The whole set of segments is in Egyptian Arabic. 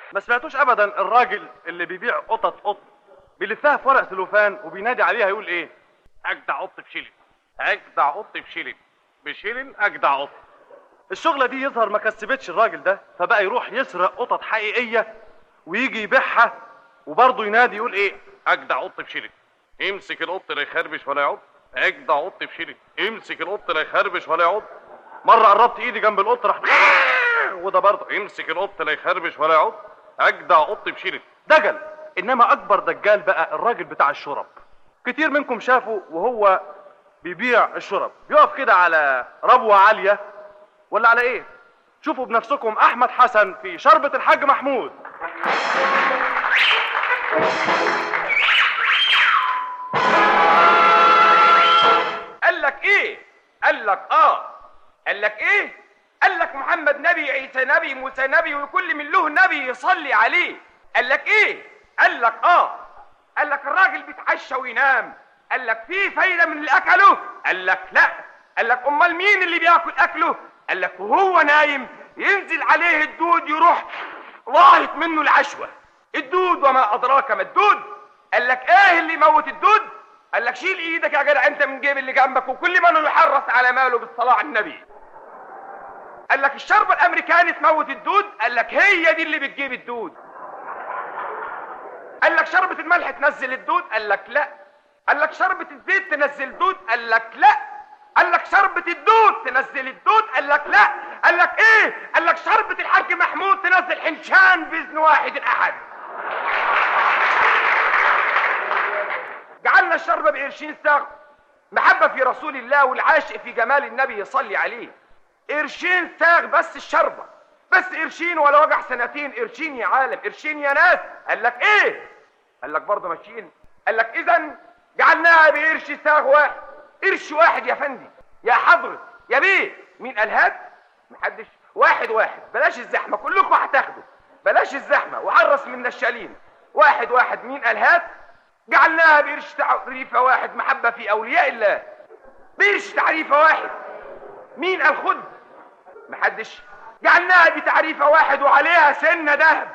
ما سمعتوش ابدا الراجل اللي بيبيع قطط قط بيلفها في ورق سلوفان وبينادي عليها يقول ايه اجدع قط بشيلن اجدع قط بشيلن بشيلن اجدع قط الشغله دي يظهر ما كسبتش الراجل ده فبقى يروح يسرق قطط حقيقيه ويجي يبيعها وبرضه ينادي يقول ايه اجدع قط بشيلن امسك القط لا يخربش ولا يعض اجدع قط بشيلن امسك القط لا يخربش ولا يعض مره قربت ايدي جنب القط راح وده برضه امسك القط لا يخربش ولا يعض اجدع قط بشيلن دجل انما اكبر دجال بقى الراجل بتاع الشرب كتير منكم شافوا وهو بيبيع الشرب بيقف كده على ربوة عالية ولا على ايه شوفوا بنفسكم احمد حسن في شربة الحاج محمود قال لك ايه قال لك اه قال لك ايه قال لك محمد نبي عيسى نبي موسى نبي وكل من له نبي يصلي عليه قال لك ايه قال لك اه قال لك الراجل بيتعشى وينام قال لك في فايده من اللي اكله قال لك لا قال لك امال مين اللي بياكل اكله قال لك وهو نايم ينزل عليه الدود يروح ضاهت منه العشوه الدود وما ادراك ما الدود قال لك ايه اللي يموت الدود قال لك شيل ايدك يا جدع انت من جيب اللي جنبك وكل من يحرص على ماله بالصلاه على النبي قال لك الشربة الامريكاني تموت الدود قال لك هي دي اللي بتجيب الدود قال لك شربة الملح تنزل الدود قال لك لا قال لك شربة الزيت تنزل دود قال لك لا قال لك شربة الدود تنزل الدود قال لك لا قال لك ايه قال لك شربة الحاج محمود تنزل حنشان باذن واحد احد جعلنا الشربة بقرشين ساغ محبة في رسول الله والعاشق في جمال النبي يصلي عليه قرشين ساغ بس الشربة بس قرشين ولا وجع سنتين قرشين يا عالم قرشين يا ناس قال لك ايه قال لك برضه ماشيين قال لك اذا جعلناها بقرش ساغ واحد قرش واحد يا فندي يا حضرة يا بيه مين قال هات محدش واحد واحد بلاش الزحمة كلكم هتاخدوا بلاش الزحمة وحرص من الشالين واحد واحد مين قال هات جعلناها بقرش تعريفة واحد محبة في أولياء الله بقرش تعريفة واحد مين قال خد محدش جعلناها بتعريفة واحد وعليها سنة ذهب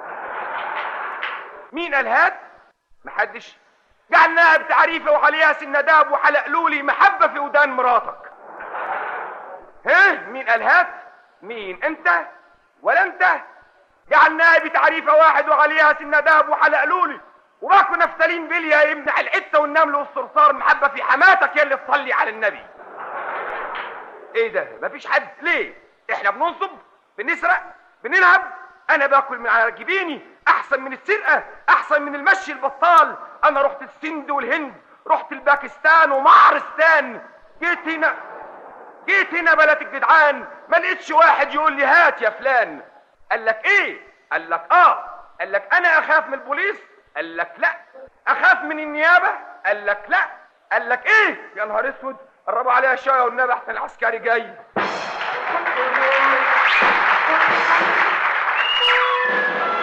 مين قال هات محدش جعلناها بتعريفة وعليها سنة ذهب وحلقلوا لي محبة في ودان مراتك ها مين قال هات مين انت ولا انت جعلناها بتعريفة واحد وعليها سنة ذهب وحلقلوا لي وراكوا نفتالين بليا يمنع العتة والنمل والصرصار محبة في حماتك يا اللي تصلي على النبي ايه ده مفيش حد ليه احنا بننصب بنسرق بنلعب انا باكل من على جبيني احسن من السرقه احسن من المشي البطال انا رحت السند والهند رحت الباكستان ومعرستان جيت هنا جيت هنا بلد الجدعان ما لقيتش واحد يقول لي هات يا فلان قال لك ايه قال لك اه قال لك انا اخاف من البوليس قال لك لا اخاف من النيابه قال لك لا قال لك ايه يا نهار اسود قربوا عليها شويه والنبي احسن العسكري جاي